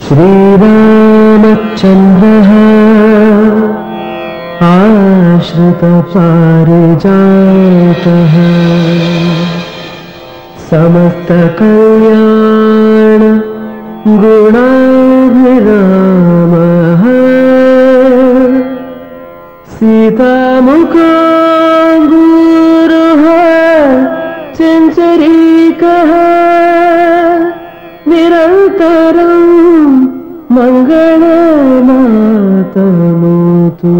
श्रीरामचन्द्रः आश्रितपारिजातः समस्तकल्याण गुणाभिरामः सीतामुखो गुरुः चञ्चरीकः निरन्तरं मङ्गलमातनोतु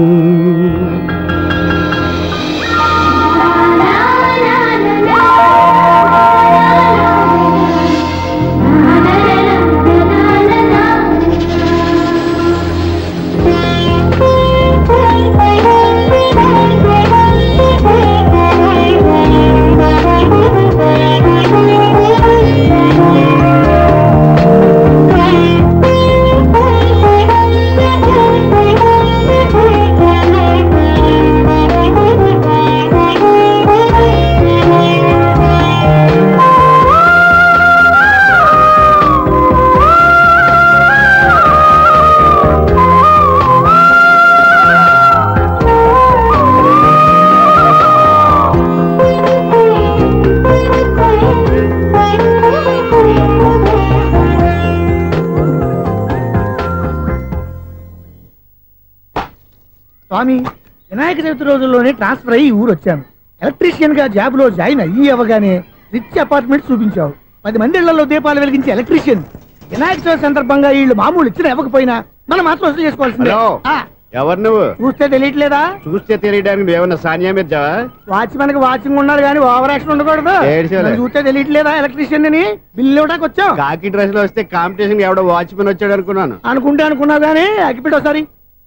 స్వామి వినాయక చవితి రోజుల్లోనే ట్రాన్స్ఫర్ అయ్యి ఈ ఊరు వచ్చాను ఎలక్ట్రీషియన్ గా జాబ్ లో జాయిన్ అయ్యి అవ్వగానే రిచ్ అపార్ట్మెంట్ చూపించావు పది మంది ఇళ్లలో దీపాలు వెలిగించే ఎలక్ట్రీషియన్ వినాయక చవితి సందర్భంగా వీళ్ళు మామూలు ఇచ్చిన ఇవ్వకపోయినా మనం మాత్రం వసూలు చేసుకోవాల్సిందే హలో ఆ, ఎవరు నువ్వు చూస్తే తెలియట్లేదా చూస్తే తెలియడానికి నువ్వేమన్నా సానియా మీర్జావా వాచ్మెన్ కి వాచింగ్ ఉన్నారు కానీ ఓవర్ యాక్షన్ ఉండకూడదు ఏడ్చేలే. నన్ను చూస్తే తెలియట్లేదా ఎలక్ట్రీషియన్ అని బిల్లు ఇవ్వడానికి వచ్చాం కాకి డ్రెస్ లో వస్తే కాంపిటీషన్ ఎవడో వాచ్మెన్ వచ్చాడు అనుకున్నాను అనుకుంటే అనుకున్నావు కానీ అగ్గిపెట్టి ఒకసారి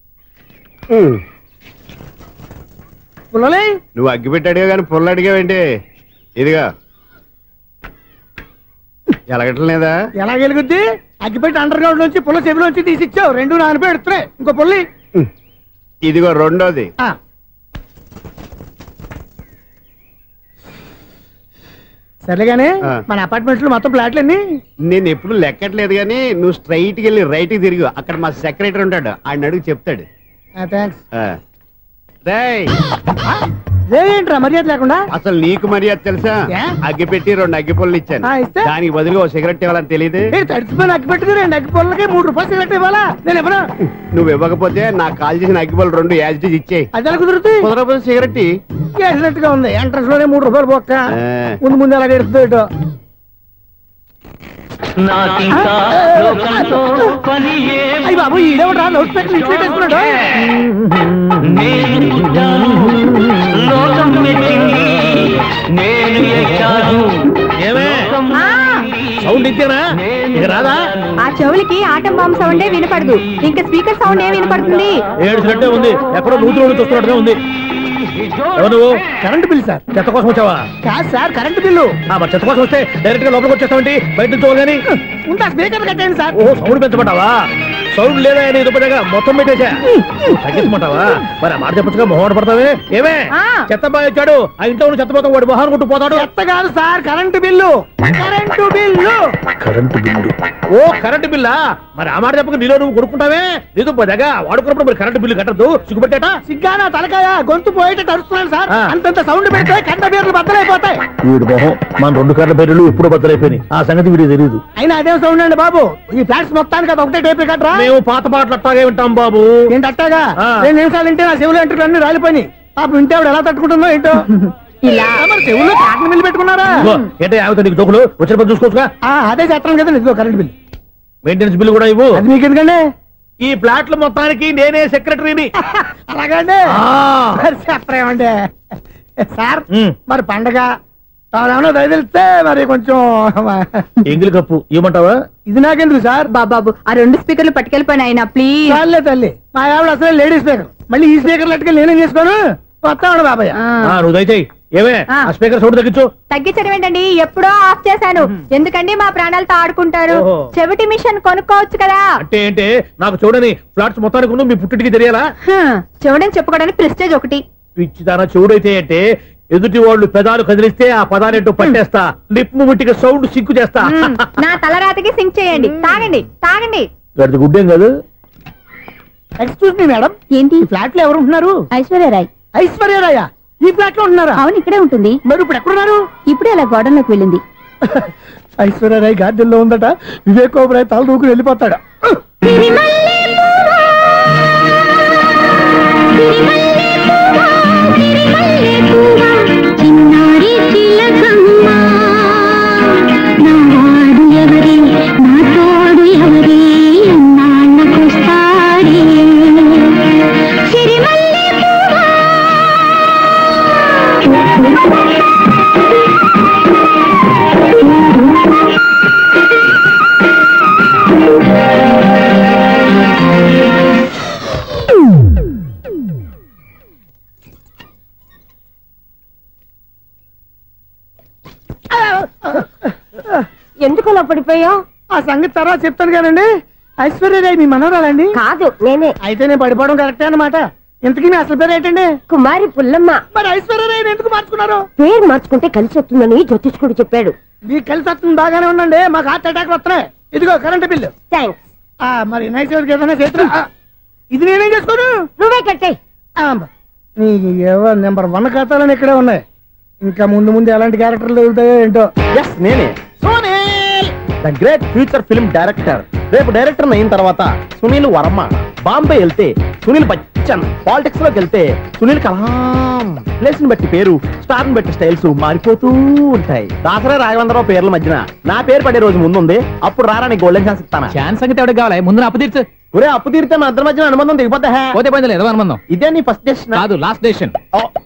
పుల్లలే నువ్వు అగ్గి పెట్టాడుగా కానీ పుల్ల అడిగావేంటి ఇదిగా ఎలగటం లేదా ఎలా గెలుగుద్ది అగ్గిపెట్టి అండర్ గ్రౌండ్ నుంచి పుల్ల చెవిలోంచి తీసి ఇచ్చావు రెండు నాన్నపై ఎడుతున్నాయి ఇంకో పుల్లి ఇదిగో రెండోది ఆ. సర్లేగానే ఆ. మన అపార్ట్మెంట్స్ లో మొత్తం ఫ్లాట్లు ఎన్ని నేను ఎప్పుడు లెక్కట్లేదు కానీ నువ్వు స్ట్రైట్ కి వెళ్ళి రైట్ కి తిరిగి అక్కడ మా సెక్రటరీ ఉంటాడు ఆయన అడుగు చెప్తాడు థ్యాంక్స్ ఆ. రేయ్ ఏంట్రా మర్యాద లేకుండా అసలు నీకు మర్యాద తెలుసా ఏ? అగ్గి పెట్టి రెండు అగ్గి పుల్లలు ఇచ్చాను ఆ, ఇస్తే? దానికి బదులుగా ఓ సిగరెట్ ఇవ్వాలని తెలియదు మీరు తడిచిపోయిన అగ్గి పెట్టుకుని రెండు అగ్గి పొలకి మూడు రూపాయలు సిగరెట్ ఇవ్వాలా నేను ఇవ్వను నువ్వు ఇవ్వకపోతే నాకు కాల్ చేసిన అగ్గి పుల్లలు రెండు యాజిటీస్ ఇచ్చేయి అది ఎలా కుదురుతుంది కుదరకపోతే సిగరెట్ ఇయ్యి. చేసినట్టుగా ఉంది ఎంట్రన్స్ లోనే మూడు రూపాయలు పోక్క ఆ. ముందు ముందు ఎలా ఎడుతుంది ఇటు నాకింకా లోకంతో పని అయ్యి బాబు ఈడేవడా లౌడ్ స్పీకర్ ఇన్స్టేట్ వేసుకున్నాడు నేను పుట్టాను లోకం మెచ్చింది నేను ఎక్కాను ఏమే లోకం సౌండ్ ఇచ్చానా ఇక రాదా ఆ చెవులకి ఆటం బాంబు సౌండే వినపడదు ఇంకా స్పీకర్ సౌండ్ ఏ వినపడుతుంది ఏడ్చినట్టే ఉంది ఎక్కడో నూతులు చూస్తున్నట్టుగా ఉంది ఎవరు నువ్వు కరెంట్ బిల్ సార్ చెత్త కోసం వచ్చావా కాదు సార్ కరెంట్ బిల్లు ఆ, మరి చెత్త కోసం వస్తే డైరెక్ట్ గా లోపలికి వచ్చేస్తావేంటి బయట నుంచి కానీ ఉంటా స్పీకర్ కట్టండి సార్ ఓ సౌండ్ పెంచమంటావా సౌండ్ లేదా నీ దుప్పటగా మొత్తం పెట్టేశా తగ్గించమంటావా మరి ఆ మాట చెప్పచ్చుగా మొహమాట పడతావే ఏమే ఆ. చెత్త బాగా వచ్చాడు ఆ ఇంట్లో ఉన్న చెత్త పోతాం వాడు మొహాన్ని కొట్టు పోతాడు చెత్త కాదు sir current bill current bill current bill ఓ కరెంటు బిల్లా మరి ఆ మాట చెప్పక నీలో నువ్వు కొడుకుంటావే నీతో పోదాగా వాడుకున్నప్పుడు మరి కరెంటు బిల్లు కట్టద్దు సిగ్గుపెట్టాట సిగ్గానా తలకాయ గొంతు పోయేటట్టు అరుస్తున్నాను సార్ ఆ. అంతంత సౌండ్ పెడితే కంట బీర్లు బద్దలైపోతాయి వీడు మొహం మన రెండు కర్ల పేర్లు ఎప్పుడు బద్దలైపోయినాయి ఆ సంగతి వీడికి తెలియదు అయినా అదే సౌండ్ అండి బాబు ఈ ఫ్లాట్స్ మొత్తానికి అది ఒకటే టేప్ కట్టరా మేము పాత పాటలు అట్టాగే వింటాం బాబు ఏంటి అట్టాగా ఆ. రెండు నిమిషాలు వింటే నా చెవులు ఎంటర్ అన్ని రాలిపోయినాయి పాపం వింటే ఆవిడ ఎలా తట్టుకుంటుందో ఏంటో ఇలా మరి చెవుల్లో కాటన్ బిల్లు పెట్టుకున్నారా ఇదిగో, ఏంటే ఆమెతో నీకు దోకులు వచ్చిన పని చూసుకోవచ్చుగా ఆ, అదే చేస్తాను కదండి ఇదిగో కరెంట్ బిల్ మెయింటెనెన్స్ బిల్లు కూడా ఇవ్వు అది మీకు ఎందుకండి ఈ ప్లాట్ల మొత్తానికి నేనే సెక్రటరీని అలాగండి ఆ. మరి చెప్పరేమండి సార్ ఉమ్. మరి పండగ ఏమైనా దయదలిస్తే మరి కొంచెం ఎంగిలి కప్పు ఇవ్వమంటావా ఇది నాకెందుకు సార్ బాబాబు ఆ రెండు స్పీకర్లు పట్టుకెళ్ళిపోయిన ఆయన ప్లీజ్ చాలే తల్లి మా ఆవిడ అసలే లేడీ స్పీకర్ మళ్ళీ ఈ స్పీకర్ లెట్కెళ్ళి నేనేం చేసుకోను వస్తాడు బాబాయ్ ఆ, నువ్వు దయచేయి ఏమే ఆ. ఆ స్పీకర్ సౌండ్ తగ్గించు తగ్గించడం ఏంటండి ఎప్పుడో ఆఫ్ చేశాను ఎందుకండి మా ప్రాణాలతో ఆడుకుంటారు ఓహో. చెవిటి మిషన్ కొనుక్కోవచ్చు కదా అంటే ఏంటే నాకు చూడని ఫ్లాట్స్ మొత్తానికి ఉన్న మీ పుట్టింటికి తెలియాలా హ్మ్, చెవిడని చెప్పుకోవడానికి ప్రెస్టేజ్ ఒకటి పిచ్చి దాన చెవుడైతే అంటే ఎదుటి వాళ్ళు పెదాలు కదిలిస్తే ఆ పదాలేంటో పట్టేస్తా లిప్ ముట్టికి సౌండ్ సిక్కు చేస్తా మ్మ్. నా తలరాతకి సింక్ చేయండి తాగండి తాగండి గడిది గుడ్డేం కాదు ఎక్స్క్యూజ్ మీ మేడం ఏంటి ఈ ఫ్లాట్ లో ఎవరు ఉంటున్నారు ఐశ్వర్యరాయ్ ఐశ్వర్యరాయ ఈ ఫ్లాట్ లో ఉంటున్నారా అవును ఇక్కడే ఉంటుంది మరి ఇప్పుడు ఎక్కడున్నారు ఇప్పుడే అలా గోడంలోకి వెళ్ళింది ఐశ్వర్యరాయ్ గార్డెన్ లో ఉందట వివేక్ ఓబరాయ్ తల దూకుని వెళ్ళిపోతాడు చిన్నారి చిలకమ్మ నావాడు ఎవరే నా తోడు ఎవరే నాన్నకొస్తాడే సిరిమల్లె పువ్వా ఎందుకు అలా పడిపోయావు ఆ సంగతి తర్వాత చెప్తాను కానండి ఐశ్వర్యరాయ్ మీ మనవరాలండి కాదు నేనే అయితే నేను పడిపోవడం కరెక్టే అన్నమాట ఇంతకీ మీ అసలు పేరు ఏంటండి కుమారి పుల్లమ్మ మరి ఐశ్వర్యరాయ్ ఎందుకు మార్చుకున్నారు పేరు మార్చుకుంటే కలిసి వస్తుందని జ్యోతిష్కుడు చెప్పాడు మీకు కలిసి వస్తుంది బాగానే ఉండండి మాకు హార్ట్ అటాక్ వస్తున్నాయి ఇదిగో కరెంట్ బిల్లు థ్యాంక్స్ ఆ, మరి నైట్ చోటుకి ఏదైనా చేతులు ఆ, ఇది నేనేం చేసుకోను నువ్వే కట్టే ఆ, నీ ఎవరు నెంబర్ వన్ ఖాతాలని ఇక్కడే ఉన్నాయి ఇంకా ముందు ముందు ఎలాంటి క్యారెక్టర్లు దొరుకుతాయో ఏంటో ఎస్ నేనే the great future film director రేపు డైరెక్టర్ అయిన తర్వాత సునీల్ వర్మ బాంబే వెళ్తే సునీల్ బచ్చన్ పాలిటిక్స్ లోకి వెళ్తే సునీల్ కలాం ప్లేస్ ని బట్టి పేరు స్టార్ ని బట్టి స్టైల్స్ మారిపోతూ ఉంటాయి దాసరా రాఘవేంద్రరావు పేర్ల మధ్యన నా పేరు పడే రోజు ముందుంది అప్పుడు రారా నీకు గోల్డెన్ ఛాన్స్ ఇస్తానా ఛాన్స్ సంగతి ఎవరికి కావాలి ముందు నా అప్పు తీర్చు ఒరే అప్పు తీరితే మన ఇద్దరి మధ్యన అనుబంధం దిగిపోతా పోతే పోయింది లేదు అనుబంధం ఇదే నీ ఫస్ట్ డెస్టినేషన్ కాదు లాస్ట్ డెసిషన్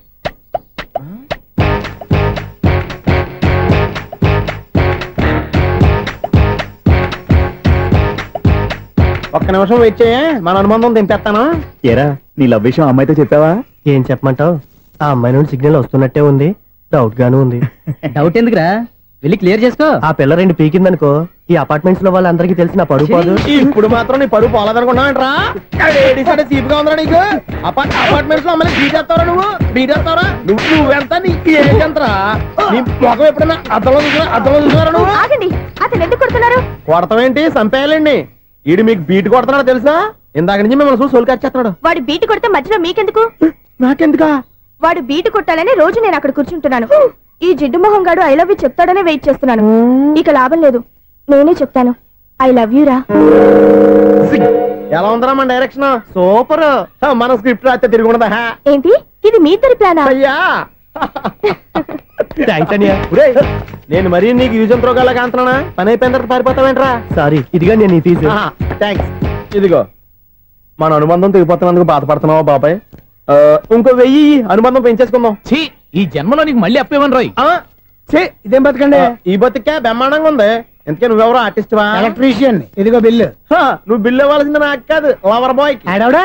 ఒక్క నిమిషం వెయిట్ చేయ మన అనుబంధం దింపేస్తాను ఏరా నీ లవ్ విషయం అమ్మాయితో చెప్పావా ఏం చెప్పమంటావు ఆ అమ్మాయి నుండి సిగ్నల్ వస్తున్నట్టే ఉంది డౌట్ గాను ఉంది డౌట్ ఎందుకురా వెళ్ళి క్లియర్ చేసుకో ఆ పిల్ల రెండు పీకిందనుకో ఈ అపార్ట్మెంట్స్ లో వాళ్ళందరికీ తెలిసిన పరుగు పోదు ఇప్పుడు మాత్రం నీ పరుగు పోలేదనుకున్నావంటరా చీప్ గా ఉందా నీకు అపార్ట్మెంట్స్ లో అమ్మని బీటేస్తావరా నువ్వు బీటేస్తావరా నువ్వు నువ్వెంత నీ ఏజ్ ఎంతరా నీ మొఖం ఎప్పుడైనా అద్దంలో చూసినా అద్దంలో చూసారా నువ్వు ఆగండి అతను ఎందుకు కొడుతున్నారు కొడతావేంటి చంపేయాలండి ఈడు మీకు బీట్ కొడుతున్నాడు తెలుసా ఇందాక నుంచి మిమ్మల్ని చూసి సోల్కి వచ్చేస్తున్నాడు వాడు బీటు కొడితే మధ్యలో మీకెందుకు నాకెందుకా వాడు బీటు కొట్టాలని రోజు నేను అక్కడ కూర్చుంటున్నాను ఈ జిడ్డు మొహం గాడు ఐ లవ్ యూ చెప్తాడనే వెయిట్ చేస్తున్నాను ఇక లాభం లేదు నేనే చెప్తాను ఐ లవ్ యూ రా ఎలా ఉందరా మన డైరెక్షన్ సూపర్ మన స్క్రిప్ట్ రాస్తే తిరిగి ఉండదా హా. ఏంటి ఇది మీ ఇద్దరి ప్లానా అయ్యా థ్యాంక్స్ అనియా నేను మరీ నీకు యూజ్ ఎంతో గలగా అంటున్నా పని అయిపోయిన తర్వాత పారిపోతావేంట్రా సారీ ఇదిగా నేను ఈ ఫీజు థ్యాంక్స్ ఇదిగో మన అనుబంధం తెగిపోతున్నందుకు బాధపడుతున్నావా బాబాయ్ ఆ, ఇంకో వెయ్యి ఇయ్యి, అనుబంధం పెంచేసుకుందాం ఛీ ఈ జన్మలో నీకు మళ్ళీ అప్పు ఇవ్వను రోయ్ ఆ, ఛీ, ఇదేం బతకండి ఈ బతికే బ్రహ్మాండంగా ఉంది ఎందుకే నువ్వెవరో ఆర్టిస్ట్ వా ఎలక్ట్రీషియన్ ఇదిగో బిల్లు హా, నువ్వు బిల్ ఇవ్వాల్సింది నాకు కాదు లవర్ బాయ్ ఆడవడా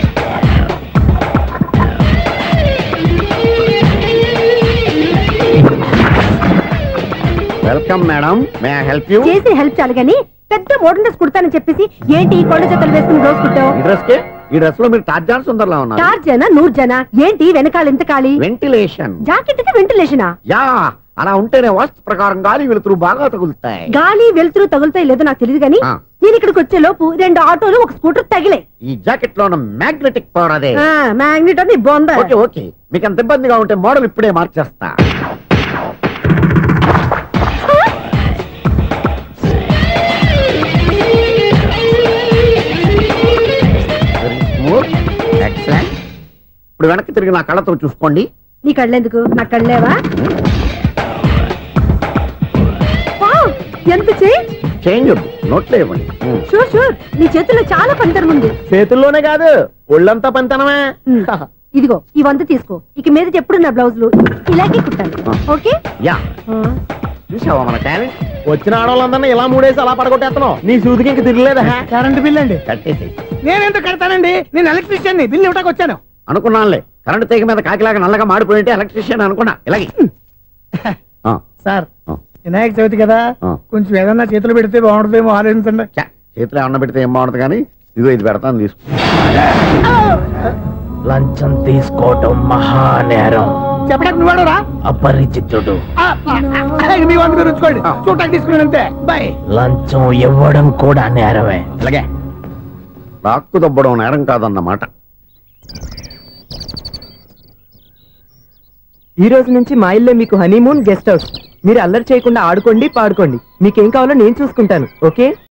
welcome madam may help you చేసి హెల్ప్ చాలు గాని పెద్ద మోడల్ డ్రెస్ కుడతానని చెప్పేసి ఏంటి ఈ కొండ జతలు వేసుకుని రోజు కుట్టావు ఈ డ్రెస్ కి ఈ డ్రెస్ లో మీరు టార్జాన్ సుందర్లా ఉన్నారు చార్ జన నూరు జన ఏంటి వెనకాల ఎంత ఖాళీ వెంటిలేషన్ జాకెట్ కి వెంటిలేషనా యా అలా ఉంటేనే వాస్తు ప్రకారం గాలి వెలుతురు బాగా తగులుతాయి గాలి వెలుతురు తగులుతాయి లేదో నాకు తెలియదు గాని ఆ. నేను ఇక్కడికి వచ్చే లోపు రెండు ఆటోలు ఒక స్కూటర్ తగిలే ఈ జాకెట్ లో ఉన్న మ్యాగ్నెటిక్ పవర్ అదే మ్యాగ్నెట్ అని బొంద ఓకే ఓకే మీకు అంత ఇబ్బందిగా ఉంటే మోడల్ ఇప్పుడే మార్చేస్తా ఎక్సలెంట్ ఇప్పుడు వెనక్కి తిరిగి నా కళ్ళతో చూసుకోండి నీ కళ్ళెందుకు నా కళ్ళేవా వావ్, ఎంత చేంజ్ చేంజ్ నోట్లో ఇవ్వండి ఉమ్. షూర్ షూర్ నీ చేతుల్లో చాలా పంతరం ఉంది చేతుల్లోనే కాదు ఒళ్ళంతా పంతనమే ఉమ్, ఇదిగో ఈ వంద తీసుకో ఇక మీద ఎప్పుడు నా బ్లౌజులు ఇలాగే కుట్టాలి ఓకే యా చూసావా మన టాలెంట్ వచ్చిన ఆడవాళ్ళందరినీ ఇలా మూడేసి అలా పడగొట్టేస్తున్నావు నీ సూదికి ఇంక తిరగలేదా కరెంట్ బిల్ అండి కట్టేసి నేనెందుకు కడతానండి నేను ఎలక్ట్రీషియన్ బిల్ ఇవ్వడానికి వచ్చాను అనుకున్నానులే కరెంట్ తీగ మీద కాకిలాగా నల్లగా మాడిపోయింటే ఎలక్ట్రీషియన్ అనుకున్నా ఇలాగే ఆ, సార్ ఆ. వినాయక చవితి కదా ఆ. కొంచెం ఏదన్నా చేతులు పెడితే బాగుంటుందేమో ఆలోచించండి ఛ, చేతిలో అన్న పెడితే ఏం బాగుంటుంది కానీ ఇదిగో ఇది పెడతాను తీసుకో లంచం తీసుకోవటం మహానేరం చెప్పడానికి నువ్వు రా అపరిచితుడు మీ వంద మీరు ఉంచుకోండి చూడటానికి తీసుకున్నాను అంతే బాయ్ లంచం ఇవ్వడం కూడా నేరమే అలాగే రాక్కు దబ్బడం నేరం కాదన్నమాట ఈ రోజు నుంచి మా ఇల్లే మీకు హనీమూన్ గెస్ట్ హౌస్ మీరు అల్లరి చేయకుండా ఆడుకోండి పాడుకోండి మీకేం కావాలో నేను చూసుకుంటాను ఓకే